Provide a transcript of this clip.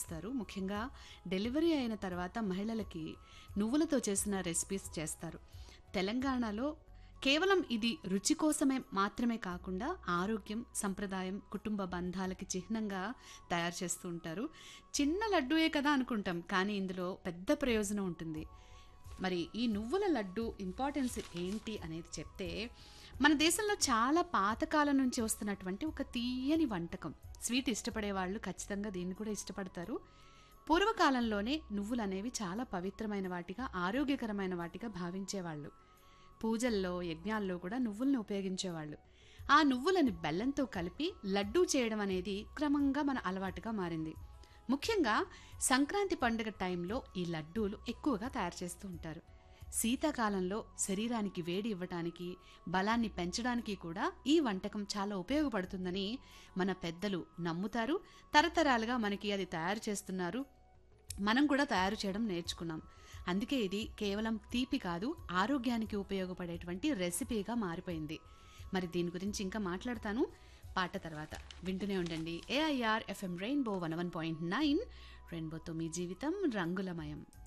చేస్తారు ముఖ్యంగా డెలివరీ అయిన తర్వాత మహిళలకి నువ్వులతో చేసిన రెసిపీస్ చేస్తారు తెలంగాణలో కేవలం ఇది రుచి కోసమే మాత్రమే కాకుండా ఆరోగ్యం సంప్రదాయం కుటుంబ బంధాలకి చిహ్నంగా తయారు చేస్తూ ఉంటారు చిన్న లడ్డూయే కదా అనుకుంటాం కానీ ఇందులో పెద్ద ప్రయోజనం ఉంటుంది మరి ఈ నువ్వుల లడ్డు ఇంపార్టెన్స్ ఏంటి అనేది చెప్తే మన దేశంలో చాలా పాతకాలం నుంచి వస్తున్నటువంటి ఒక తీయని వంటకం స్వీట్ ఇష్టపడే వాళ్ళు ఖచ్చితంగా దీన్ని కూడా ఇష్టపడతారు పూర్వకాలంలోనే నువ్వులు అనేవి చాలా పవిత్రమైన వాటిగా ఆరోగ్యకరమైన వాటిగా భావించేవాళ్ళు పూజల్లో యజ్ఞాల్లో కూడా నువ్వుల్ని ఉపయోగించేవాళ్ళు ఆ నువ్వులని బెల్లంతో కలిపి లడ్డూ చేయడం అనేది క్రమంగా మన అలవాటుగా మారింది ముఖ్యంగా సంక్రాంతి పండుగ టైంలో ఈ లడ్డూలు ఎక్కువగా తయారు చేస్తూ ఉంటారు శీతాకాలంలో శరీరానికి వేడి ఇవ్వటానికి బలాన్ని పెంచడానికి కూడా ఈ వంటకం చాలా ఉపయోగపడుతుందని మన పెద్దలు నమ్ముతారు తరతరాలుగా మనకి అది తయారు చేస్తున్నారు మనం కూడా తయారు చేయడం నేర్చుకున్నాం అందుకే ఇది కేవలం తీపి కాదు ఆరోగ్యానికి ఉపయోగపడేటువంటి రెసిపీగా మారిపోయింది మరి దీని గురించి ఇంకా మాట్లాడతాను పాట తర్వాత వింటూనే ఉండండి AIR FM rainbow one one point nine రెయిన్బోతో మీ జీవితం రంగులమయం